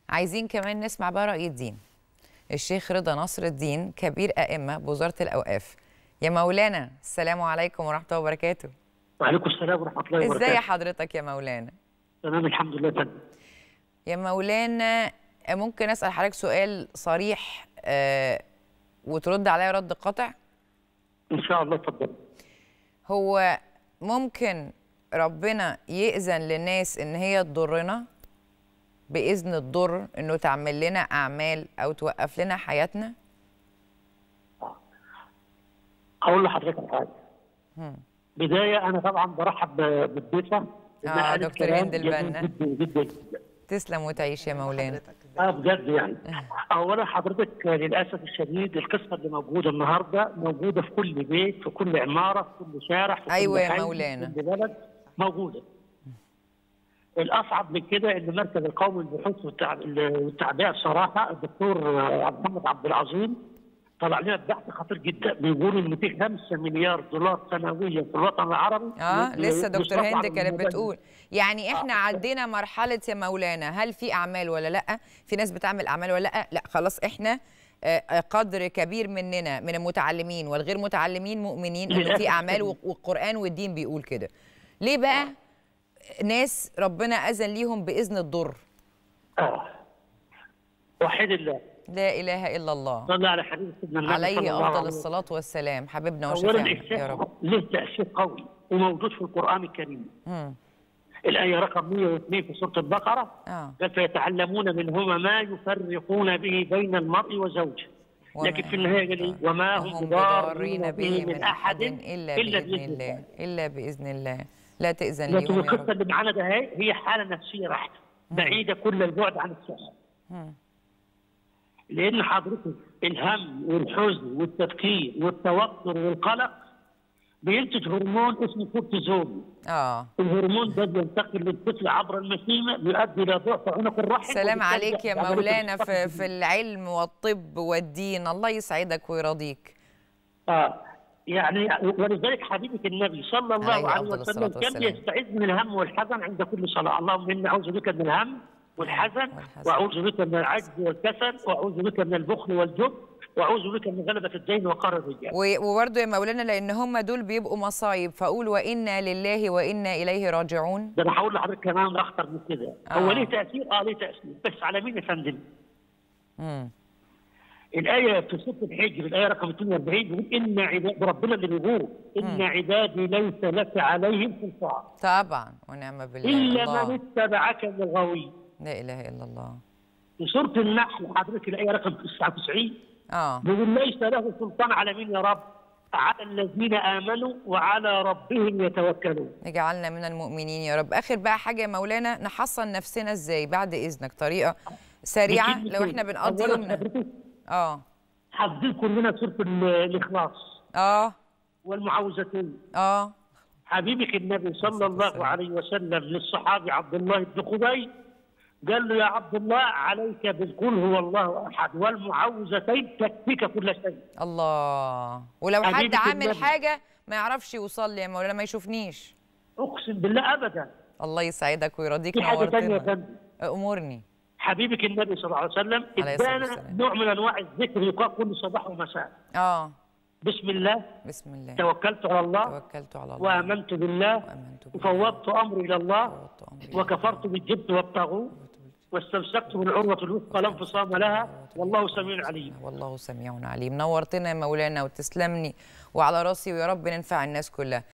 عايزين كمان نسمع بقى رأي الدين الشيخ رضا نصر الدين كبير أئمة بوزارة الأوقاف يا مولانا السلام عليكم ورحمة الله وبركاته وعليكم السلام ورحمه الله وبركاته ازاي حضرتك يا مولانا تمام الحمد لله تمام يا مولانا ممكن أسأل حضرتك سؤال صريح آه وترد عليا رد قاطع ان شاء الله اتفضل هو ممكن ربنا يأذن للناس إن هي تضرنا بإذن الضر إنه تعمل لنا أعمال أو توقف لنا حياتنا اقول لحضرتك حاجه بدايه انا طبعا برحب ب- بالضيفه إنها آه، قالت دكتور كلام هند جميل البنا. جدا جدا تسلم وتعيش يا مولانا اه بجد يعني اولا حضرتك للاسف الشديد القصه اللي موجوده النهارده موجوده في كل بيت في كل عماره في كل شارع في أيوة كل يا حي، مولانا. في كل بلد موجوده الاصعب من كده ان المركز القومي للبحوث والتع- والتعبئه بصراحه الدكتور عبد محمد عبد العظيم طلع لنا بحث خطير جدا بيقول ان في 5 مليار دولار سنويا في الوطن العربي اه ي- لسه دكتور يصرفوا هند على كانت الموضوع ده. بتقول يعني احنا عدينا مرحله يا مولانا هل في اعمال ولا لا في ناس بتعمل اعمال ولا لا لا خلاص احنا آه، قدر كبير مننا من المتعلمين والغير متعلمين مؤمنين انه للأسف في اعمال الشديد. والقران والدين بيقول كده ليه بقى ناس ربنا اذن ليهم باذن الضر اه وحيد الله لا اله الا الله صلى على حبيب سيدنا النبي صلى عليه الله افضل عليه الصلاه والسلام حبيبنا اولا وشفيعنا يا الإحساس رب له تاثير قوي وموجود في القران الكريم مم. الايه رقم 102 في سوره البقره اه قال فيتعلمون منهما ما يفرقون به بين المرء وزوجه وما- لكن في النهايه قال إيه؟ وما هم وهم بضارين به من احد إلا بإذن الله إلا بإذن الله لا تأذن لكن ليهم يا القصه رب اللي معانا ده هي هي حاله نفسيه بحته بعيده كل البعد عن الصحه مم. لان حضرتك الهم والحزن والتفكير والتوتر والقلق بينتج هرمون اسمه كورتيزون آه الهرمون ده بينتقل للطفل عبر المسيمه بيؤدي الى ضعف عنق الرحم سلام وبالتالي عليك يا عملية مولانا في, الفقر في العلم والطب والدين الله يسعدك ويرضيك اه يعني ولذلك حبيبك النبي صلى الله عليه عليه أفضل وسلم الصلاة كان والسلام. يستعيذ من الهم والحزن عند كل صلاه اللهم اني اعوذ بك من الهم والحزن والحزن. واعوذ بك من العجز والكسل واعوذ بك من البخل والجبن واعوذ بك من غلبه الدين وقهر الرجال و- وبرضه يا مولانا لأن هم دول بيبقوا مصايب فأقول وإنا لله وإنا إليه راجعون ده انا هقول لحضرتك كمان اخطر من كده آه. هو ليه تاثير اه ليه تاثير بس على مين يا فندم مم. الآية في سورة الحجر الآية رقم 42 بيقول إن عباد ربنا اللي بيقول إن عبادي ليس لك عليهم سلطان طبعا ونعم بالله إلا من الله اتبعك من الغاوين لا إله إلا الله في سورة النحل حضرتك الآية رقم 99 آه بيقول ليس له سلطان على مين يا رب؟ على الذين آمنوا وعلى ربهم يتوكلون اجعلنا من المؤمنين يا رب اخر بقى حاجه يا مولانا نحصن نفسنا ازاي بعد اذنك طريقه سريعه لو احنا بنقضي أولاً يومنا حضرتك اه حافظين كلنا سورة ال- الإخلاص اه والمعوذتين اه حبيبك النبي صلى الصلاة الله والسلام. عليه وسلم للصحابي عبد الله بن خبيب قال له يا عبد الله عليك بالقل هو الله احد والمعوذتين تكفيك كل شيء الله ولو حد حبيبة عامل النبي. حاجه ما يعرفش يوصل لي يا مولانا ما يشوفنيش اقسم بالله ابدا الله يسعدك ويرضيك في حاجه ثانيه يا نورتنا فندم امورني حبيبك النبي صلى الله عليه وسلم عليه الصلاة ادانا والسلام. نوع من انواع الذكر يقال كل صباح ومساء اه بسم الله بسم الله توكلت على الله توكلت على الله وامنت بالله وآمنت بالله. وفوضت امري الى الله وفوضت أمري إلى وكفرت بالجبت والطاغوت واستمسكت بالعروه الوثقى لا انفصام لها والله سميع عليم والله سميع عليم نورتنا يا مولانا وتسلمني وعلى راسي ويا رب ننفع الناس كلها